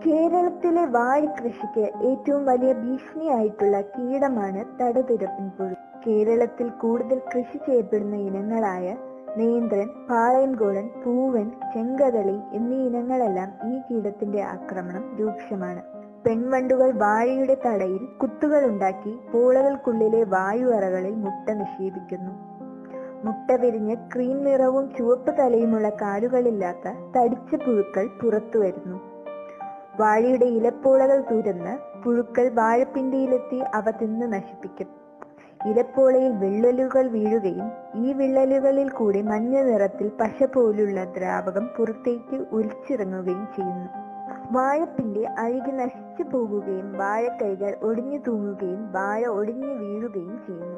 കേരളത്തിലെ വാഴകൃഷിക്ക് ഏറ്റവും വലിയ ഭീഷണിയായിട്ടുള്ള കീടമാണ് തടതുരപ്പൻ പുഴു കേരളത്തിൽ കൂടുതൽ കൃഷി ചെയ്യപ്പെടുന്ന ഇനങ്ങളായ നേന്ത്രൻ പാളയംകോടൻ പൂവൻ ചെങ്കതളി എന്നീ ഇനങ്ങളെല്ലാം ഈ കീടത്തിന്റെ ആക്രമണം രൂക്ഷമാണ് പെൺവണ്ടുകൾ വാഴയുടെ തടയിൽ കുത്തുകൾ ഉണ്ടാക്കി പോളകൾക്കുള്ളിലെ വായുവറകളിൽ മുട്ട നിക്ഷേപിക്കുന്നു മുട്ട വിരിഞ്ഞ് ക്രീം നിറവും ചുവപ്പ് തലയുമുള്ള കാലുകളില്ലാത്ത തടിച്ച പുഴുക്കൾ പുറത്തു വരുന്നു വാഴയുടെ ഇലപ്പോളകൾ തുരന്ന് പുഴുക്കൾ വാഴപ്പിണ്ടിയിലെത്തി അവ തിന്ന് നശിപ്പിക്കും ഇലപ്പോളയിൽ വിള്ളലുകൾ വീഴുകയും ഈ വിള്ളലുകളിൽ കൂടി മഞ്ഞ നിറത്തിൽ പശ പോലുള്ള ദ്രാവകം പുറത്തേക്ക് ഒലിച്ചിറങ്ങുകയും ചെയ്യുന്നു വാഴപ്പിണ്ടി അഴുകി നശിച്ചു പോകുകയും വാഴക്കൈകൾ ഒടിഞ്ഞു തൂങ്ങുകയും വാഴ ഒടിഞ്ഞു വീഴുകയും ചെയ്യുന്നു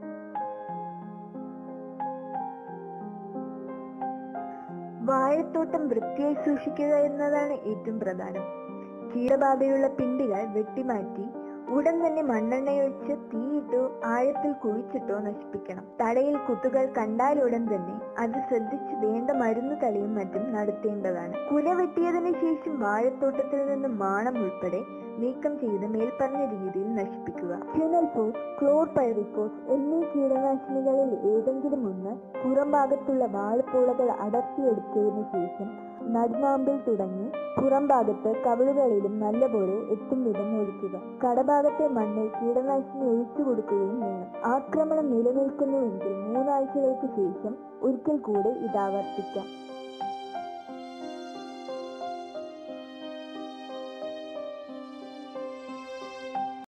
വാഴത്തോട്ടം വൃത്തിയായി സൂക്ഷിക്കുക എന്നതാണ് ഏറ്റവും പ്രധാനം കീടബാധയുള്ള പിണ്ടികൾ വെട്ടിമാറ്റി ഉടൻ തന്നെ മണ്ണെണ്ണയൊഴിച്ച് തീയിട്ടോ ആഴത്തിൽ കുഴിച്ചിട്ടോ നശിപ്പിക്കണം തടയിൽ കുത്തുകൾ കണ്ടാലുടൻ തന്നെ അത് ശ്രദ്ധിച്ച് വേണ്ട മരുന്ന് തളിയും മറ്റും നടത്തേണ്ടതാണ് കുല വെട്ടിയതിനു ശേഷം വാഴത്തോട്ടത്തിൽ നിന്ന് മാണം ഉൾപ്പെടെ നീക്കം ചെയ്ത് മേൽപ്പറഞ്ഞ രീതിയിൽ നശിപ്പിക്കുക ക്യുനൽപോസ് ക്ലോർപൈറിക്കോസ് എന്നീ കീടനാശിനികളിൽ ഏതെങ്കിലും ഒന്ന് പുറം ഭാഗത്തുള്ള വാഴപ്പോളകൾ അടർത്തിയെടുത്തതിനു ശേഷം നടുനാമ്പിൽ തുടങ്ങി പുറം ഭാഗത്ത് കവിളുകളിലും നല്ലപോലെ എത്തും വിധം ഒഴിക്കുക കടഭാഗത്തെ മണ്ണിൽ കീടനാശിനി ഒഴിച്ചു കൊടുക്കുകയും വേണം ആക്രമണം നിലനിൽക്കുന്നുവെങ്കിൽ മൂന്നാഴ്ചകൾക്ക് ശേഷം ഒരിക്കൽ കൂടെ ഇത് ആവർത്തിക്കാം